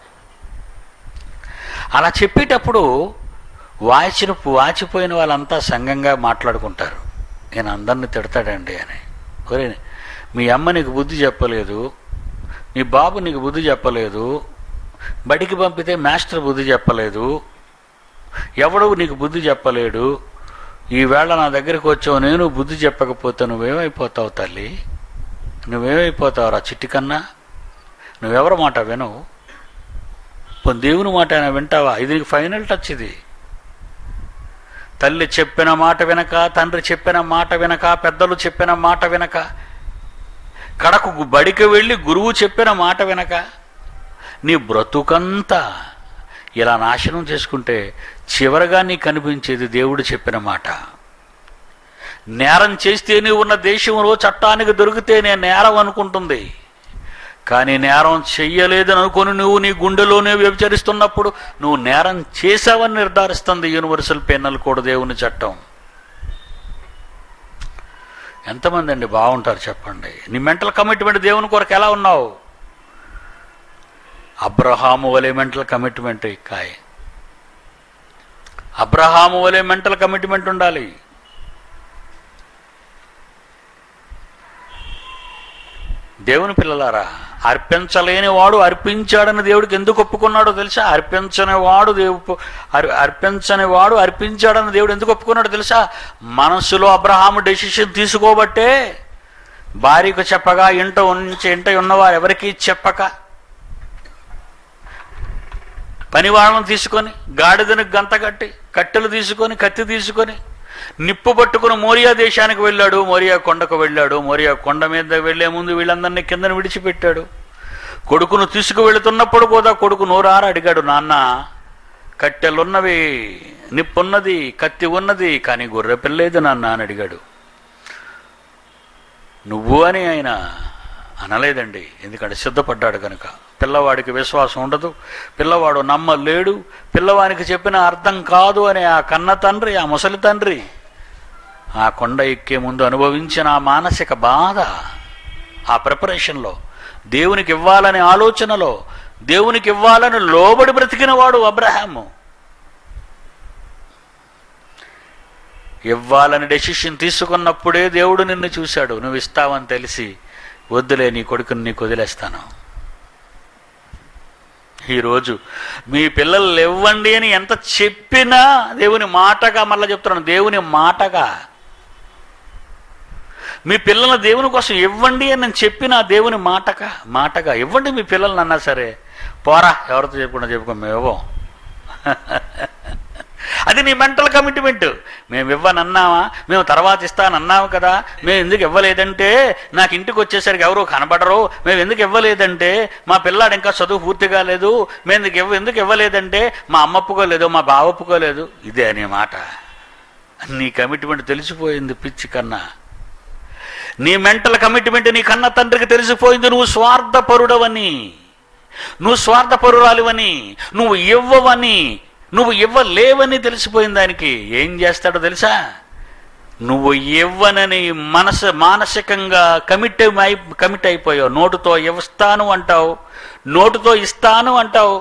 అలా చెప్పేటప్పుడు వాచిన వాచిపోయిన వాళ్ళంతా సంఘంగా మాట్లాడుకుంటారు నేను అందరిని తిడతాడండి అని ఒరే మీ అమ్మ నీకు బుద్ధి చెప్పలేదు మీ బాబు నీకు బుద్ధి చెప్పలేదు బడికి పంపితే మాస్టర్ బుద్ధి చెప్పలేదు ఎవడు నీకు బుద్ధి చెప్పలేడు ఈవేళ నా దగ్గరికి వచ్చావు నేను బుద్ధి చెప్పకపోతే నువ్వేమైపోతావు తల్లి నువ్వేమైపోతావురా చిట్టి కన్నా నువ్వెవరి మాట వినవు పోనీ దేవుని మాట అయినా వింటావా ఇది నీకు ఫైనల్ టచ్ ఇది తల్లి చెప్పిన మాట వినక తండ్రి చెప్పిన మాట వినక పెద్దలు చెప్పిన మాట వినక కడకు బడికి వెళ్ళి గురువు చెప్పిన మాట వినక నీ బ్రతుకంతా ఇలా నాశనం చేసుకుంటే చివరగా నీకు కనిపించేది దేవుడు చెప్పిన మాట నేరం చేస్తేనే ఉన్న దేశంలో చట్టానికి దొరికితేనే నేరం అనుకుంటుంది కానీ నేరం చెయ్యలేదని అనుకొని నువ్వు నీ గుండెలోనే వ్యభిచరిస్తున్నప్పుడు నువ్వు నేరం చేశావని నిర్ధారిస్తుంది యూనివర్సల్ పెన్నల్ కోడ్ దేవుని చట్టం ఎంతమంది అండి బాగుంటారు చెప్పండి నీ మెంటల్ కమిట్మెంట్ దేవుని కొరకు ఎలా ఉన్నావు అబ్రహాము వలె మెంటల్ కమిట్మెంట్ కాయ అబ్రహాము వలె మెంటల్ కమిట్మెంట్ ఉండాలి దేవుని పిల్లలారా అర్పించలేని వాడు అర్పించాడని దేవుడికి ఎందుకు ఒప్పుకున్నాడో తెలుసా అర్పించని వాడు దేవు అర్- అర్పించని వాడు అర్పించాడని దేవుడు ఎందుకు ఒప్పుకున్నాడో తెలుసా మనసులో అబ్రహాము డెసిషన్ తీసుకోబట్టే భార్యకు చెప్పగా ఇంట ఉంచి ఇంట ఉన్నవారు ఎవరికీ చెప్పక పనివాళ్ళను తీసుకొని గాడిదను గంత కట్టి కట్టెలు తీసుకొని కత్తి తీసుకొని నిప్పు పట్టుకుని మోరియా దేశానికి వెళ్ళాడు మోరియా కొండకు వెళ్ళాడు మోరియా కొండ మీద వెళ్లే ముందు వీళ్ళందరినీ కిందన విడిచిపెట్టాడు కొడుకును తీసుకువెళుతున్నప్పుడు కూడా కొడుకు నోరార అడిగాడు నాన్న కట్టెలున్నవి నిప్పున్నది కత్తి ఉన్నది కానీ గొర్రె పిల్లేదు నాన్న అని అడిగాడు నువ్వు అని ఆయన అనలేదండి ఎందుకంటే సిద్ధపడ్డాడు కనుక పిల్లవాడికి విశ్వాసం ఉండదు పిల్లవాడు నమ్మలేడు పిల్లవానికి చెప్పిన అర్థం కాదు అని ఆ కన్న తండ్రి ఆ ముసలి తండ్రి ఆ కొండ ఎక్కే ముందు అనుభవించిన ఆ మానసిక బాధ ఆ ప్రిపరేషన్లో దేవునికి ఇవ్వాలనే ఆలోచనలో దేవునికి ఇవ్వాలని లోబడి బ్రతికిన వాడు అబ్రహాము ఇవ్వాలని డెసిషన్ తీసుకున్నప్పుడే దేవుడు నిన్ను చూశాడు నువ్వు ఇస్తావని తెలిసి వద్దులే నీ కొడుకుని నీకు వదిలేస్తాను ఈరోజు మీ పిల్లలు ఇవ్వండి అని ఎంత చెప్పినా దేవుని మాటగా మళ్ళీ చెప్తున్నాను దేవుని మాటగా మీ పిల్లల దేవుని కోసం ఇవ్వండి అని నేను చెప్పిన దేవుని మాటగా మాటగా ఇవ్వండి మీ పిల్లల్ని అన్నా సరే పోరా ఎవరితో చెప్పకుండా చెప్పుకో మేము ఇవ్వం అది నీ మెంటల్ కమిట్మెంట్ మేము ఇవ్వనన్నావా మేము తర్వాత ఇస్తానన్నాము కదా మేము ఎందుకు ఇవ్వలేదంటే నాకు ఇంటికి వచ్చేసరికి ఎవరు కనబడరు మేము ఎందుకు ఇవ్వలేదంటే మా పిల్లాడు ఇంకా చదువు పూర్తి కాలేదు మేము ఎందుకు ఇవ్వ ఎందుకు ఇవ్వలేదంటే మా అమ్మ ఒప్పుకోలేదు మా బావ ఒప్పుకోలేదు ఇదే అనే మాట నీ కమిట్మెంట్ తెలిసిపోయింది పిచ్చి కన్నా నీ మెంటల్ కమిట్మెంట్ నీ కన్న తండ్రికి తెలిసిపోయింది నువ్వు స్వార్థపరుడవని నువ్వు స్వార్థపరురాలివని నువ్వు ఇవ్వవని నువ్వు ఇవ్వలేవని తెలిసిపోయింది దానికి ఏం చేస్తాడో తెలుసా నువ్వు ఇవ్వనని మనసు మానసికంగా కమిట్ అయి కమిట్ అయిపోయావు నోటుతో ఇస్తాను అంటావు నోటుతో ఇస్తాను అంటావు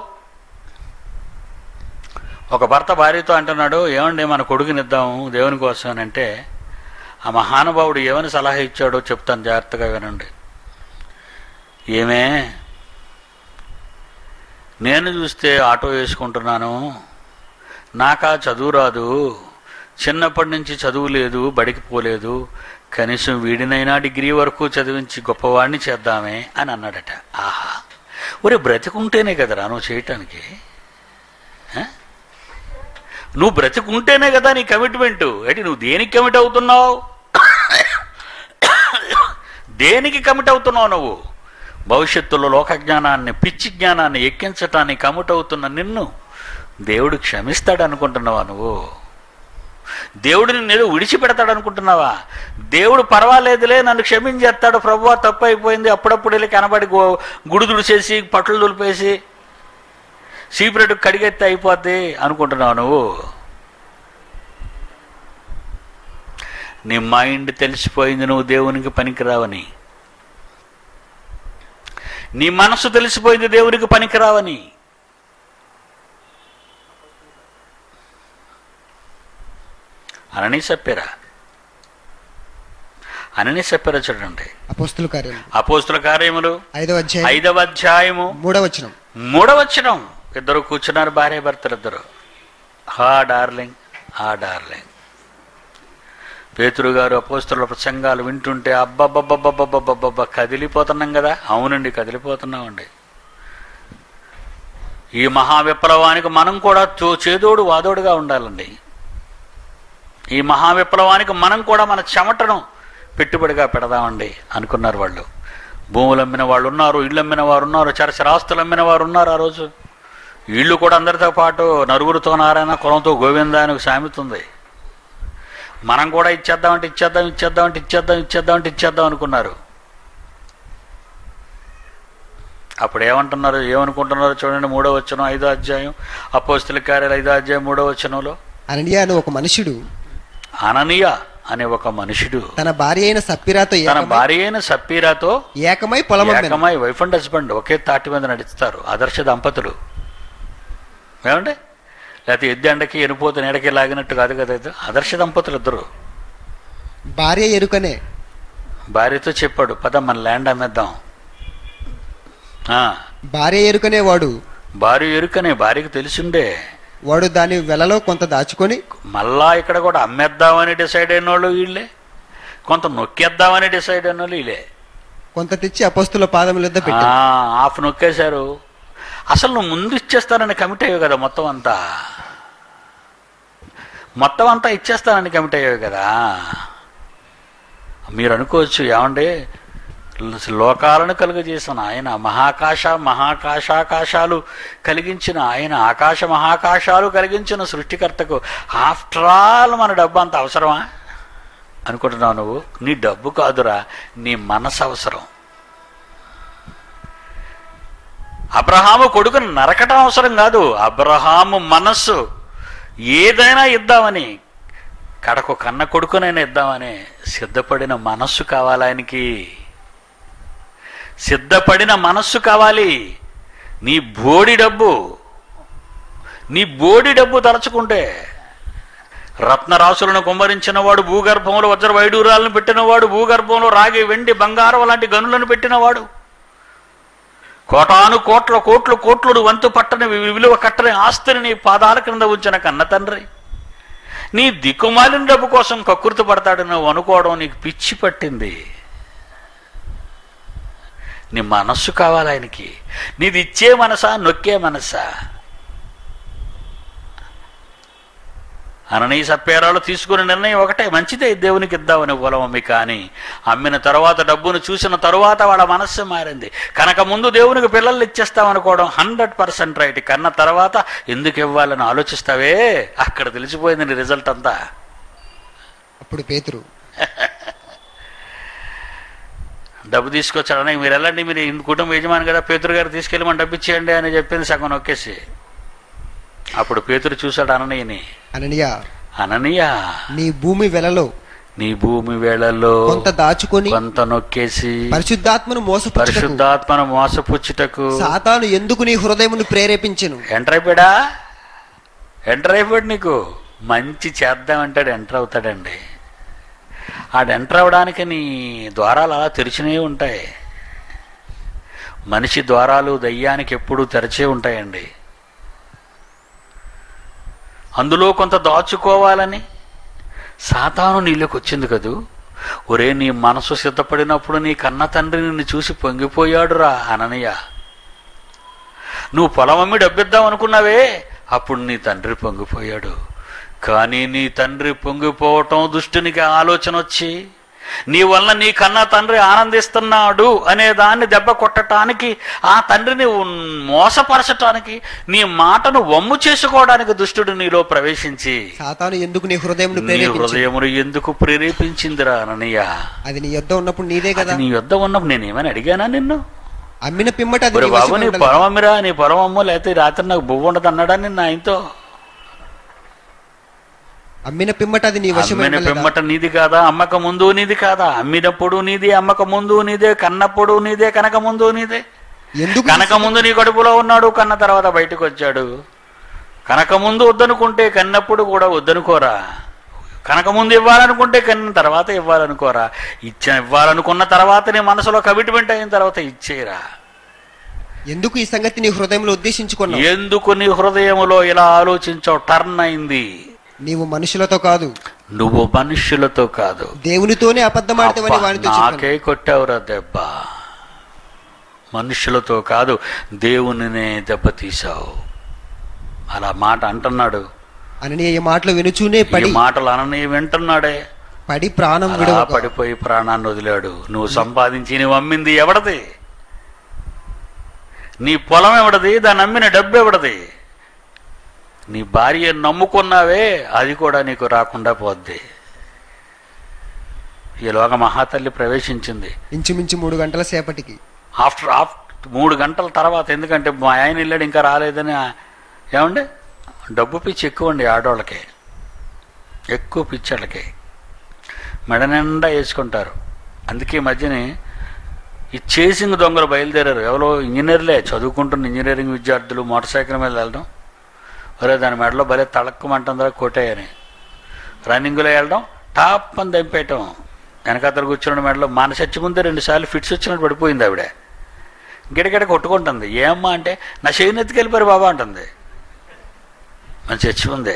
ఒక భర్త భార్యతో అంటున్నాడు ఏమండి మన కొడుకునిద్దాము దేవుని కోసం అని అంటే ఆ మహానుభావుడు ఏమని సలహా ఇచ్చాడో చెప్తాను జాగ్రత్తగా వినండి ఏమే నేను చూస్తే ఆటో వేసుకుంటున్నాను నాకా చదువు రాదు చిన్నప్పటి నుంచి చదువు లేదు బడికి పోలేదు కనీసం వీడినైనా డిగ్రీ వరకు చదివించి గొప్పవాడిని చేద్దామే అని అన్నాడట ఆహా ఒరే బ్రతికుంటేనే కదరా నువ్వు చేయటానికి ఆ? నువ్వు బ్రతికుంటేనే కదా నీ కమిట్మెంట్ ఏంటి నువ్వు దేనికి కమిట్ అవుతున్నావు దేనికి కమిట్ అవుతున్నావు నువ్వు భవిష్యత్తులో లోక జ్ఞానాన్ని పిచ్చి జ్ఞానాన్ని ఎక్కించటానికి కమిట్ అవుతున్న నిన్ను దేవుడు క్షమిస్తాడు అనుకుంటున్నావా నువ్వు దేవుడు నిన్ను ఏదో విడిచిపెడతాడు అనుకుంటున్నావా దేవుడు పర్వాలేదులే నన్ను క్షమించేస్తాడు ప్రభు తప్పు అయిపోయింది అప్పుడప్పుడు వెళ్ళి కనబడి గో గుడి దుడిచేసి పట్లు దులిపేసి సీపరేట్ కడిగెత్తి అయిపోద్ది అనుకుంటున్నావు నువ్వు నీ మైండ్ తెలిసిపోయింది నువ్వు దేవునికి పనికిరావని నీ మనసు తెలిసిపోయింది దేవునికి పనికిరావని అనని చెప్పారా అనని చెప్పారా చూడండి అపోస్తుల కార్యం అపోస్తుల కార్యములు ఐదవ అధ్యాయం ఐదవ అధ్యాయము మూడవ వచనం మూడవచనం ఇద్దరు కూర్చున్నారు భార్య భర్తలు ఇద్దరు హా డార్లింగ్ ఆ డార్లింగ్ పేతురు గారు అపోస్తుల ప్రసంగాలు వింటుంటే అబ్బబ్బబ్బబ్బబ్బబ్బబ్బ కదిలిపోతున్నాం కదా అవునండి కదిలిపోతున్నామండి ఈ మహా విప్లవానికి మనం కూడా తో చేదోడు వాదోడుగా ఉండాలండి ఈ మహా విప్లవానికి మనం కూడా మన చెమటను పెట్టుబడిగా పెడదామండి అనుకున్నారు వాళ్ళు భూములు అమ్మిన వాళ్ళు ఉన్నారు ఇళ్ళు అమ్మిన వారు ఉన్నారు చరచరాస్తులు అమ్మిన వారు ఉన్నారు ఆ రోజు ఇళ్ళు కూడా అందరితో పాటు నలుగురితో నారాయణ కులంతో గోవింద అని ఒక సామెత ఉంది మనం కూడా ఇచ్చేద్దామంటే ఇచ్చేద్దాం ఇచ్చేద్దామంటే ఇచ్చేద్దాం ఇచ్చేద్దామంటే ఇచ్చేద్దాం అనుకున్నారు అప్పుడు ఏమంటున్నారు ఏమనుకుంటున్నారు చూడండి మూడో వచ్చనం ఐదో అధ్యాయం అపోస్తుల కార్యాలు ఐదో అధ్యాయం మూడో వచనంలో అననీయ అని ఒక మనుషుడు అననీయ అనే ఒక మనుషుడు తన భార్య అయిన సప్పిరాతో తన ఏకమై- భార్య అయిన సప్పీరాతో ఏకమై పొలం అమ్మెను. ఏకమై వైఫ్ అండ్ హస్బెండ్ ఒకే తాటి మీద నడుస్తారు ఆదర్శ దంపతులు ఏమండి లేకపోతే ఎద్దు ఎండకి ఎనిపోతు నీడకి లాగినట్టు కాదు కదా ఇది ఆదర్శ దంపతులు ఇద్దరు భార్య ఎరుకనే భార్యతో చెప్పాడు పద మన ల్యాండ్ అమ్మేద్దాం ఆ, భార్య ఎరుకనే వాడు భార్య ఎరుకనే భార్యకు తెలిసిండే వాడు దాని వెలలో కొంత దాచుకొని మళ్ళా ఇక్కడ కూడా అమ్మేద్దామని డిసైడ్ అయిన వాళ్ళు వీళ్ళే కొంత నొక్కేద్దామని డిసైడ్ అయిన వాళ్ళు వీళ్ళే కొంత తెచ్చి అపస్తుల పాదముల వద్ద పెట్టి ఆ, హాఫ్ నొక్కేశారు అసలు నువ్వు ముందు ఇచ్చేస్తానని కమిట్ అయ్యావు కదా మొత్తం అంతా మొత్తం అంతా ఇచ్చేస్తానని కమిట్ అయ్యావు కదా మీరు అనుకోవచ్చు ఏమండి లోకాలను కలుగజేసిన ఆయన మహాకాశ మహాకాశాకాశాలు కలిగించిన ఆయన ఆకాశ మహాకాశాలు కలిగించిన సృష్టికర్తకు ఆఫ్టర్ ఆల్ మన డబ్బు అంత అవసరమా అనుకుంటున్నావు నువ్వు నీ డబ్బు కాదురా నీ మనసు అవసరం అబ్రహాము కొడుకును నరకటం అవసరం కాదు అబ్రహాము మనస్సు ఏదైనా ఇద్దామని కడకు కన్న కొడుకునైనా ఇద్దామని సిద్ధపడిన మనస్సు కావాలి ఆయనకి సిద్ధపడిన మనస్సు కావాలి నీ బోడి డబ్బు నీ బోడి డబ్బు తలచుకుంటే రత్నరాశులను కుమ్మరించిన వాడు భూగర్భంలో వజ్ర వైడూరాలను పెట్టినవాడు భూగర్భంలో రాగి వెండి బంగారం లాంటి గనులను పెట్టినవాడు కోటాను కోట్ల కోట్లు కోట్లు వంతు పట్టని వి- విలువ కట్టని ఆస్తిని నీ పాదాల క్రింద ఉంచిన కన్న తండ్రి నీ దిక్కుమాలిన డబ్బు కోసం కక్కుర్తి పడతాడు నువ్వు అనుకోవడం నీకు పిచ్చి పట్టింది నీ మనస్సు కావాలి ఆయనకి నీది ఇచ్చే మనసా నొక్కే మనసా అననీ సప్పేరాలు తీసుకున్న నిర్ణయం ఒకటే మంచిదే దేవునికి ఇద్దామని పొలం అమ్మి కానీ అమ్మిన తర్వాత డబ్బును చూసిన తరువాత వాళ్ళ మనస్సు మారింది కనుక ముందు దేవునికి పిల్లల్ని ఇచ్చేస్తామనుకోవడం హండ్రెడ్ పర్సెంట్ రైట్ కన్న తర్వాత ఎందుకు ఇవ్వాలని ఆలోచిస్తావే అక్కడ తెలిసిపోయింది నీ రిజల్ట్ అంతా అప్పుడు పేతురు డబ్బు తీసుకొచ్చాడని మీరు వెళ్ళండి మీరు ఈ కుటుంబ యజమాని కదా పేతురు గారు తీసుకెళ్ళి మన డబ్బు ఇచ్చేయండి అని చెప్పింది సగం నొక్కేసి అప్పుడు పేతురు చూశాడు అననీయని అననీయ అననీయ నీ భూమి వెలలో నీ భూమి వేళల్లో కొంత దాచుకొని కొంత నొక్కేసి పరిశుద్ధాత్మను మోసపుచ్చుటకు పరిశుద్ధాత్మను మోసపుచ్చుటకు సాతాను ఎందుకు నీ హృదయమును ప్రేరేపించెను ఎంటర్ అయిపోయాడా ఎంటర్ అయిపోయాడు నీకు మంచి చేద్దామంటాడు ఎంటర్ అవుతాడండి ఆడు ఎంటర్ అవడానికి నీ ద్వారాలు అలా తెరిచినే ఉంటాయి మనిషి ద్వారాలు దయ్యానికి ఎప్పుడూ తెరచే ఉంటాయండి అందులో కొంత దాచుకోవాలని సాతాను నీళ్ళకి వచ్చింది కదూ ఒరే నీ మనసు సిద్ధపడినప్పుడు నీ కన్న తండ్రి నిన్ను చూసి పొంగిపోయాడురా అననయ్య నువ్వు పొలం అమ్మి డబ్బిద్దాం అనుకున్నావే అప్పుడు నీ తండ్రి పొంగిపోయాడు కానీ నీ తండ్రి పొంగిపోవటం దుష్టునికి ఆలోచన వచ్చి నీ వల్ల నీ కన్న తండ్రి ఆనందిస్తున్నాడు అనే దాన్ని దెబ్బ కొట్టడానికి ఆ తండ్రిని ఉన్- మోసపరచటానికి నీ మాటను వమ్ము చేసుకోవడానికి దుష్టుడు నీలో ప్రవేశించి సాతాను ఎందుకు నీ హృదయమును నీ ప్రేరేపించు హృదయమును ఎందుకు ప్రేరేపించిందిరా అననయ్య అది నీ యొద్ద ఉన్నప్పుడు నీదే కదా అది నీ యొద్ద ఉన్నప్పుడు నేనేమని అడిగానా నిన్ను అమ్మిన పిమ్మట అది ఒరే నీ బాబు వశమై నీ ఉండాలి. పొలం అమ్మిరా నీ పొలం అమ్మో లేకపోతే రాత్రి నాకు బువ్వ ఉండదు అన్నాడా నిన్న ఆయనతో అమ్మిన పిమ్మట అది నీ వశమై అమ్మిన ఉండలేదా? పిమ్మట నీది కాదా అమ్మక ముందు నీది కాదా అమ్మినప్పుడు నీది అమ్మక ముందు నీదే కన్నప్పుడు నీదే కనక ముందు నీదే ఎందుకు కనక ముందు నీ కడుపులో ఉన్నాడు కన్న తర్వాత బయటకు వచ్చాడు కనక ముందు వద్దనుకుంటే కన్నప్పుడు కూడా వద్దనుకోరా కనక ముందు ఇవ్వాలనుకుంటే కన్న తర్వాత ఇవ్వాలనుకోరా ఇచ్చిన ఇవ్వాలనుకున్న తర్వాత నీ మనసులో కమిట్మెంట్ అయిన తర్వాత ఇచ్చేయరా ఎందుకు ఈ సంగతి నీ హృదయంలో ఉద్దేశించుకున్నావు ఎందుకు నీ హృదయములో ఇలా ఆలోచించావు టర్న్ అయింది నీవు మనుషులతో కాదు నువ్వు మనుష్యులతో కాదు దేవునితోనే అబద్ధమాడితేవని అబ్బా, వానితో చెప్పాను నాకే కొట్టావురా దెబ్బ మనుషులతో కాదు దేవునినే దెబ్బతీశావు అలా మాట అంటున్నాడు అని ఈ మాటలు వినుచూనే ఈ పడి మాటలు అనని వింటున్నాడే పడి ప్రాణం అలా విడవక పడిపోయి ప్రాణాన్ని వదిలాడు నువ్వు సంపాదించి నువ్వు అమ్మింది ఎవడది నీ పొలం ఎవడది దాన్ని అమ్మిన డబ్బు ఎవడది నీ భార్య నమ్ముకున్నావే అది కూడా నీకు రాకుండా పోద్ది ఈలోగా మహాతల్లి ప్రవేశించింది ఇంచుమించు మూడు గంటల సేపటికి ఆఫ్టర్ ఆఫ్టర్ మూడు గంటల తర్వాత ఎందుకంటే మా ఆయన వెళ్ళాడు ఇంకా రాలేదని ఆ- ఏమండి డబ్బు పిచ్చి ఎక్కువ అండి ఆడవాళ్ళకి ఎక్కువ పిచ్చి వాళ్ళకి మెడ నిండా వేసుకుంటారు అందుకే ఈ మధ్యనే ఈ చేసింగ్ దొంగలు బయలుదేరారు ఎవరో ఇంజనీర్లే చదువుకుంటున్న ఇంజనీరింగ్ విద్యార్థులు మోటార్ సైకిల్ మీద వెళ్ళడం ఒరే దాని మెడలో భలే తళక్కుమంటుందా కొట్టాయని రన్నింగ్లో వెళ్ళడం టాప్ అని దంపేయటం వెనకాతలు కూర్చున్న మెడలో మన చచ్చి ముందే రెండుసార్లు ఫిట్స్ వచ్చినట్టు పడిపోయింది ఆవిడ గిడగిడ కొట్టుకుంటుంది ఏమ్మా అంటే నా చేయిని ఎత్తుకెళ్ళిపోయారు బాబా అంటుంది మన చచ్చి ముందే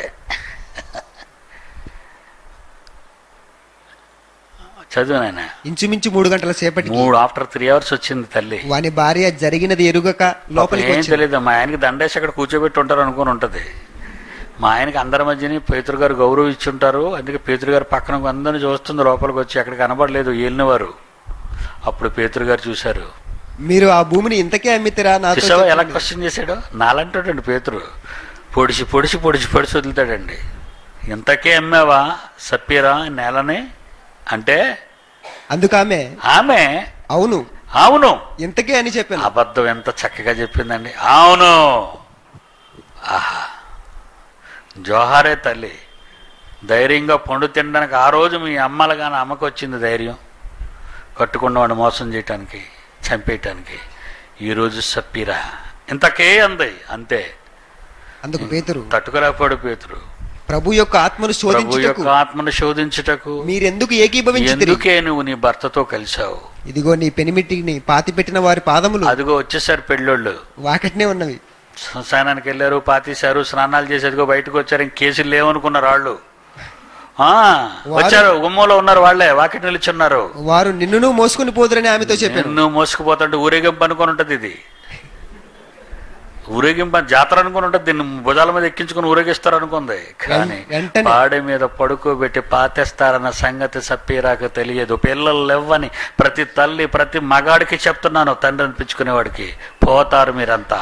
చదువు నాయన ఇంచుమించు మూడు గంటల సేపటికి మూడు ఆఫ్టర్ త్రీ అవర్స్ వచ్చింది తల్లి వాని భార్య జరిగినది ఎరుగక లోపలికి ఏం వచ్చింది తెలియదు మా ఆయనకి దండేసి అక్కడ కూర్చోబెట్టి ఉంటారు అనుకుని ఉంటుంది మా ఆయనకి అందరి మధ్యని పేతురు గారు గౌరవం ఇచ్చి ఉంటారు అందుకే పేతురు గారు పక్కన అందరిని చూస్తుంది లోపలికి వచ్చి అక్కడ కనబడలేదు ఏలినవారు అప్పుడు పేతురు గారు చూశారు మీరు ఆ భూమిని ఇంతకే అమ్మితేరా నాతో చూసావా ఎలా చెప్పండి. క్వశ్చన్ చేశాడు నాలంటాడండి పేతురు పొడిచి పొడిచి పొడిచి పొడిచి వదులుతాడండి ఇంతకే అమ్మావా సప్పీరా నేలని అంటే అందుకు ఆమె ఆమె అవును అవును ఇంతకే అని చెప్పాను అబద్ధం ఎంత చక్కగా చెప్పిందండి అవును ఆహా జోహారే తల్లి ధైర్యంగా పండు తినడానికి ఆ రోజు మీ అమ్మలు కానీ అమ్మకు వచ్చింది ధైర్యం కట్టుకున్నవాడిని మోసం చేయటానికి చంపేయటానికి ఈరోజు సప్పీరా ఇంతకే అంది అంతే అందుకు పేతురు తట్టుకోలేకపోయాడు పేతురు ప్రభు యొక్క ఆత్మను ప్రభు శోధించుటకు యొక్క ఆత్మను శోధించుటకు మీరెందుకు ఏకీభవించి ఎందుకే నువ్వు నీ భర్తతో కలిశావు ఇదిగో నీ పెనిమిటిని పాతి పెట్టిన వారి పాదములు అదిగో వచ్చేసారు పెళ్ళోళ్ళు వాకట్నే ఉన్నవి శ్మశానానికి వెళ్ళారు పాతేశారు స్నానాలు చేసేదిగో బయటకు వచ్చారు ఇంక కేసులు లేవనుకున్నారు వాళ్ళు ఆ, వచ్చారు గుమ్మలో ఉన్నారు వాళ్ళే వాకిటి నిలుచున్నారు వారు నిన్నును మోసుకుని పోదురని ఆమెతో చెప్పాను ఎన్నో మోసుకుపోతుంటే ఊరేగింపు అనుకుని ఉంటుంది ఇది ఊరేగింపు అని జాతర అనుకుని ఉంటుంది దీన్ని భుజాల మీద ఎక్కించుకుని ఊరేగిస్తారు అనుకుంది కానీ వెంటనే. పాడి మీద పడుకోబెట్టి పాతేస్తారన్న సంగతి సప్పీరాకు తెలియదు పిల్లలు లేవని ప్రతి తల్లి ప్రతి మగాడికి చెప్తున్నాను తండ్రి అనిపించుకునేవాడికి పోతారు మీరంతా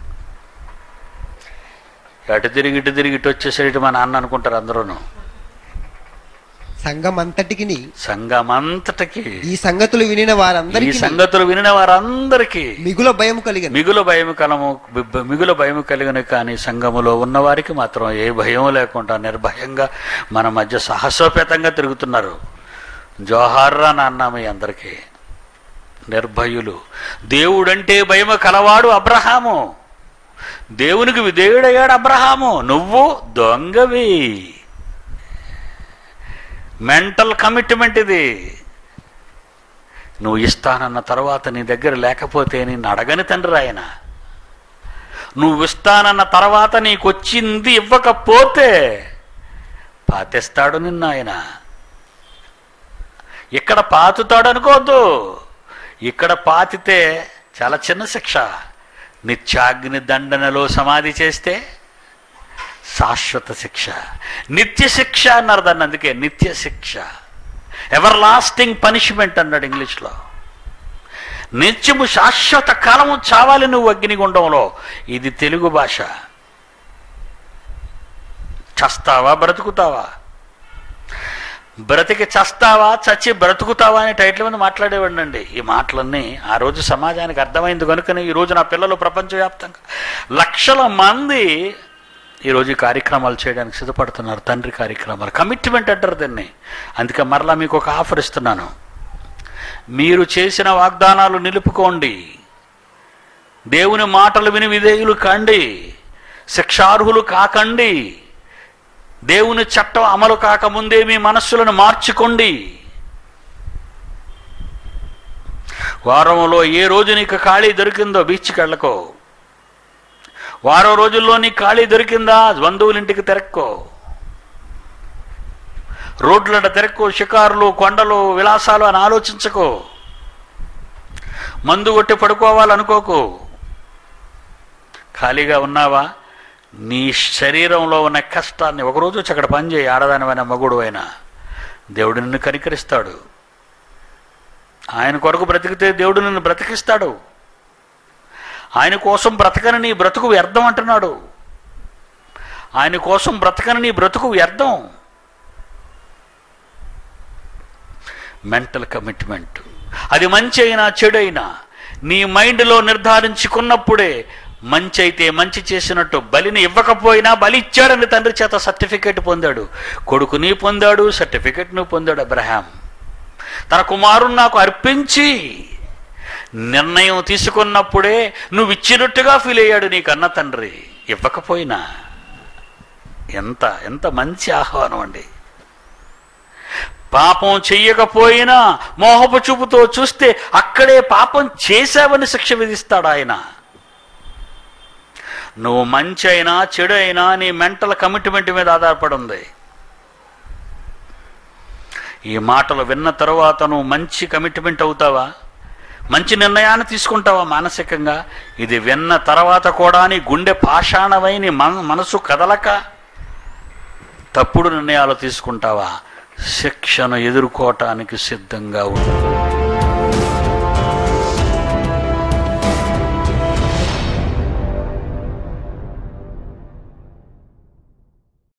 అటు తిరిగి ఇటు తిరిగి ఇటు వచ్చేసేటి మా నాన్న అనుకుంటారు అందరూను సంఘం అంతటికి సంఘమంతటికి ఈ సంగతులు వినిన ఈ వారందరికీ సంగతులు వినిన వారందరికీ మిగుల భయం కలిగింది మిగుల భయము కలము బి- మిగుల భయము కలిగిన కానీ సంఘములో ఉన్నవారికి మాత్రం ఏ భయం లేకుండా నిర్భయంగా మన మధ్య సాహసోపేతంగా తిరుగుతున్నారు జోహార్రా నాన్న మీ అందరికీ నిర్భయులు దేవుడంటే భయము కలవాడు అబ్రహాము దేవునికి విధేయుడయ్యాడు అబ్రహాము నువ్వు దొంగవి మెంటల్ కమిట్మెంట్ ఇది నువ్వు ఇస్తానన్న తర్వాత నీ దగ్గర లేకపోతే నేను అడగని తండ్రి ఆయన నువ్వు ఇస్తానన్న తర్వాత నీకు వచ్చింది ఇవ్వకపోతే పాతేస్తాడు నిన్న ఆయన ఇక్కడ పాతుతాడు అనుకోవద్దు ఇక్కడ పాతితే చాలా చిన్న శిక్ష నిత్యాగ్ని దండనలో సమాధి చేస్తే శాశ్వత శిక్ష నిత్య శిక్ష అన్నారు దాన్ని అందుకే నిత్య శిక్ష ఎవర్ లాస్టింగ్ పనిష్మెంట్ అన్నాడు ఇంగ్లీష్లో నిత్యము శాశ్వత కాలము చావాలి నువ్వు అగ్నిగుండంలో ఇది తెలుగు భాష చస్తావా బ్రతుకుతావా బ్రతికి చస్తావా చచ్చి బ్రతుకుతావా అనే టైటిల్ మీద మాట్లాడేవాడినండి ఈ మాటలన్నీ ఆ రోజు సమాజానికి అర్థమైంది కనుకనే ఈ రోజు నా పిల్లలు ప్రపంచవ్యాప్తంగా లక్షల మంది ఈరోజు ఈ కార్యక్రమాలు చేయడానికి సిద్ధపడుతున్నారు తండ్రి కార్యక్రమాలు కమిట్మెంట్ అంటారు దీన్ని అందుకే మరలా మీకు ఒక ఆఫర్ ఇస్తున్నాను మీరు చేసిన వాగ్దానాలు నిలుపుకోండి దేవుని మాటలు విని విధేయులు కండి శిక్షార్హులు కాకండి దేవుని చట్టం అమలు కాకముందే మీ మనస్సులను మార్చుకోండి వారంలో ఏ రోజు నీకు ఖాళీ దొరికిందో బీచ్కి వెళ్ళకో వారం రోజుల్లో నీకు ఖాళీ దొరికిందా బంధువుల ఇంటికి తిరక్కో రోడ్లట తిరక్కో షికారులు కొండలు విలాసాలు అని ఆలోచించకో మందు కొట్టి పడుకోవాలనుకోకు ఖాళీగా ఉన్నావా నీ శరీరంలో ఉన్న కష్టాన్ని ఒకరోజు వచ్చి అక్కడ పని చేయి ఆడదానివైనా మగుడు అయినా దేవుడు నిన్ను కనికరిస్తాడు ఆయన కొరకు బ్రతికితే దేవుడు నిన్ను బ్రతికిస్తాడు ఆయన కోసం బ్రతకని నీ బ్రతుకు వ్యర్థం అంటున్నాడు ఆయన కోసం బ్రతకని నీ బ్రతుకు వ్యర్థం మెంటల్ కమిట్మెంట్ అది మంచి అయినా చెడు అయినా నీ మైండ్లో నిర్ధారించుకున్నప్పుడే మంచి అయితే మంచి చేసినట్టు బలిని ఇవ్వకపోయినా బలి ఇచ్చాడని తండ్రి చేత సర్టిఫికేట్ పొందాడు కొడుకుని పొందాడు సర్టిఫికేట్ను పొందాడు అబ్రహాం తన కుమారుని నాకు అర్పించి నిర్ణయం తీసుకున్నప్పుడే నువ్వు ఇచ్చినట్టుగా ఫీల్ అయ్యాడు నీ కన్న తండ్రి ఇవ్వకపోయినా ఎంత ఎంత మంచి ఆహ్వానం అండి పాపం చెయ్యకపోయినా మోహపు చూపుతో చూస్తే అక్కడే పాపం చేశావని శిక్ష విధిస్తాడు ఆయన నువ్వు మంచి అయినా చెడు అయినా నీ మెంటల్ కమిట్మెంట్ మీద ఆధారపడి ఉంది ఈ మాటలు విన్న తర్వాత నువ్వు మంచి కమిట్మెంట్ అవుతావా మంచి నిర్ణయాన్ని తీసుకుంటావా మానసికంగా ఇది విన్న తర్వాత కూడా నీ గుండె పాషాణమై నీ మన మనసు కదలక తప్పుడు నిర్ణయాలు తీసుకుంటావా శిక్షను ఎదుర్కోవటానికి సిద్ధంగా ఉండు